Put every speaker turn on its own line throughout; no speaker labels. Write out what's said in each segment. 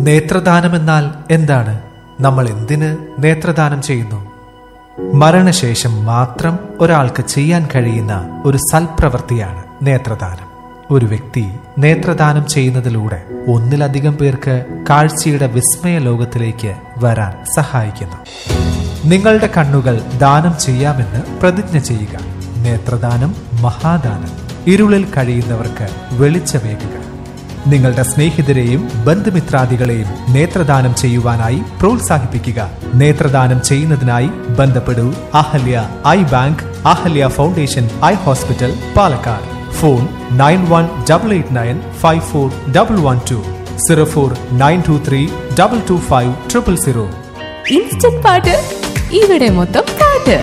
നേത്രദാനമെന്നാൽ എന്താണ് നമ്മൾ എന്തിന് നേത്രദാനം ചെയ്യുന്നു മരണശേഷം മാത്രം ഒരാൾക്ക് ചെയ്യാൻ കഴിയുന്ന ഒരു സൽപ്രവൃത്തിയാണ് നേത്രദാനം ഒരു വ്യക്തി നേത്രദാനം ചെയ്യുന്നതിലൂടെ ഒന്നിലധികം പേർക്ക് കാഴ്ചയുടെ വിസ്മയ ലോകത്തിലേക്ക് വരാൻ സഹായിക്കുന്നു നിങ്ങളുടെ കണ്ണുകൾ ദാനം ചെയ്യാമെന്ന് പ്രതിജ്ഞ ചെയ്യുക നേത്രദാനം മഹാദാനം ഇരുളിൽ കഴിയുന്നവർക്ക് വെളിച്ചമേകുക നിങ്ങളുടെ സ്നേഹിതരെയും ബന്ധുമിത്രാദികളെയും നേത്രദാനം ചെയ്യുവാനായി പ്രോത്സാഹിപ്പിക്കുക നേത്രദാനം ചെയ്യുന്നതിനായി ബന്ധപ്പെടൂ Ahalya eye bank Ahalya foundation eye hospital Palakkad phone nine one double eight nine five four double one two zero four nine two three double two five triple zero
instant പാട്ട് ഇവിടെ മൊത്തം പാട്ട്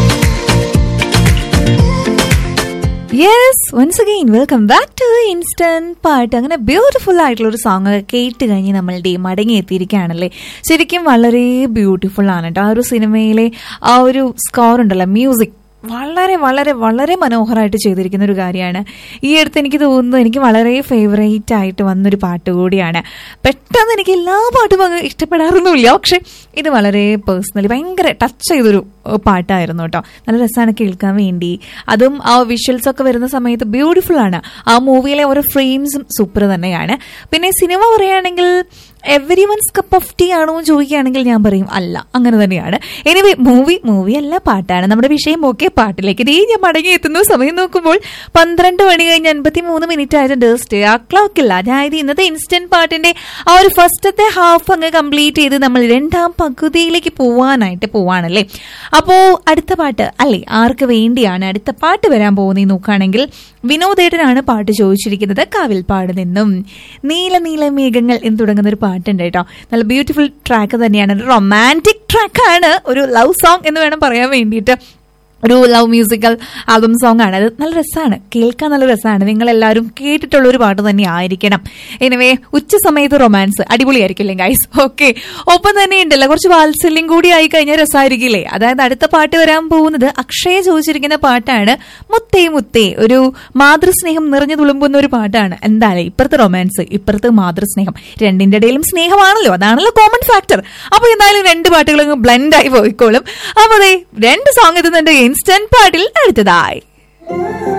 yes once again welcome back to instant പാട്ട് അങ്ങനെ beautiful ആയിട്ടുള്ള ഒരു song കേട്ട് കഴിഞ്ഞ് നമ്മളുടെ മടങ്ങി എത്തിയിരിക്കുകയാണല്ലേ ശരിക്കും വളരെ ബ്യൂട്ടിഫുൾ ആണ് കേട്ടോ ആ ഒരു സിനിമയിലെ ആ ഒരു സ്കോർ ഉണ്ടല്ലോ മ്യൂസിക് വളരെ വളരെ വളരെ മനോഹരമായിട്ട് ചെയ്തിരിക്കുന്ന ഒരു കാര്യമാണ് ഈ അടുത്ത് എനിക്ക് തോന്നുന്നു എനിക്ക് വളരെ ഫേവറേറ്റ് ആയിട്ട് വന്നൊരു പാട്ട് കൂടിയാണ് പെട്ടെന്ന് എനിക്ക് എല്ലാ പാട്ടും അങ്ങ് ഇഷ്ടപ്പെടാറൊന്നുമില്ല പക്ഷെ ഇത് വളരെ പേഴ്സണലി ഭയങ്കര ടച്ച് ചെയ്തൊരു ഏഹ്, പാട്ടായിരുന്നു കേട്ടോ നല്ല രസമാണ് കേൾക്കാൻ വേണ്ടി അതും ആ വിഷ്വൽസ് ഒക്കെ വരുന്ന സമയത്ത് ബ്യൂട്ടിഫുൾ ആണ് ആ മൂവിയിലെ ഓരോ ഫ്രെയിംസും സൂപ്പർ തന്നെയാണ് പിന്നെ സിനിമ പറയുകയാണെങ്കിൽ everyone's cup of tea ആണോ എന്ന് ചോദിക്കുകയാണെങ്കിൽ ഞാൻ പറയും അല്ല അങ്ങനെ തന്നെയാണ് എനിവേ മൂവി മൂവി അല്ല പാട്ടാണ് നമ്മുടെ വിഷയം ഓക്കെ പാട്ടിലേക്ക് ഇതേ ഞാൻ മടങ്ങി എത്തുന്നു സമയം നോക്കുമ്പോൾ പന്ത്രണ്ട് മണി കഴിഞ്ഞ് അൻപത്തി മൂന്ന് മിനിറ്റ് ആയിട്ടുണ്ട് സ്റ്റേ ആ ക്ലോക്കില്ല അതായത് ഇന്നത്തെ ഇൻസ്റ്റന്റ് പാട്ടിന്റെ ആ ഒരു ഫസ്റ്റത്തെ ഹാഫ് അങ്ങ് കംപ്ലീറ്റ് ചെയ്ത് നമ്മൾ രണ്ടാം പകുതിയിലേക്ക് പോവാനായിട്ട് പോവാണല്ലേ അപ്പോ അടുത്ത പാട്ട് അല്ലേ ആർക്ക് വേണ്ടിയാണ് അടുത്ത പാട്ട് വരാൻ പോകുന്നത് നോക്കുകയാണെങ്കിൽ വിനോദേട്ടനാണ് പാട്ട് ചോദിച്ചിരിക്കുന്നത് കാവിൽപ്പാട് നിന്നും നീല നീല മേഘങ്ങൾ എന്ന് തുടങ്ങുന്ന ഒരു പാട്ടുണ്ട് കേട്ടോ നല്ല ബ്യൂട്ടിഫുൾ ട്രാക്ക് തന്നെയാണ് ഒരു റൊമാൻറ്റിക് ട്രാക്കാണ് ഒരു ലവ് സോങ് എന്ന് വേണം പറയാൻ വേണ്ടിയിട്ട് ഒരു ലവ് മ്യൂസിക്കൽ ആൽബം സോങ് ആണ് അത് നല്ല രസമാണ് കേൾക്കാൻ നല്ല രസമാണ് നിങ്ങൾ എല്ലാവരും കേട്ടിട്ടുള്ള ഒരു പാട്ട് തന്നെ ആയിരിക്കണം എനിവേ ഉച്ച സമയത്ത് റൊമാൻസ് അടിപൊളിയായിരിക്കില്ലേ ഗൈസ് ഓക്കെ ഒപ്പം തന്നെ ഉണ്ടല്ലോ കുറച്ച് വാത്സല്യം കൂടി ആയി കഴിഞ്ഞാൽ രസമായിരിക്കില്ലേ അതായത് അടുത്ത പാട്ട് വരാൻ പോകുന്നത് അക്ഷയ ചോദിച്ചിരിക്കുന്ന പാട്ടാണ് മുത്തേ മുത്തേ ഒരു മാതൃസ്നേഹം നിറഞ്ഞു തുളുമ്പുന്ന ഒരു പാട്ടാണ് എന്തായാലും ഇപ്പുറത്തെ റൊമാൻസ് ഇപ്പുറത്ത് മാതൃസ്നേഹം രണ്ടിന്റെ ഇടയിലും സ്നേഹമാണല്ലോ അതാണല്ലോ കോമൺ ഫാക്ടർ അപ്പൊ എന്തായാലും രണ്ട് പാട്ടുകളും ബ്ലെൻഡ് ആയി പോയിക്കോളും അപ്പൊ അതെ രണ്ട് സോങ് എത്തുന്നുണ്ട് ഇൻസ്റ്റന്റ് പാട്ടിൽ അടുത്തതായി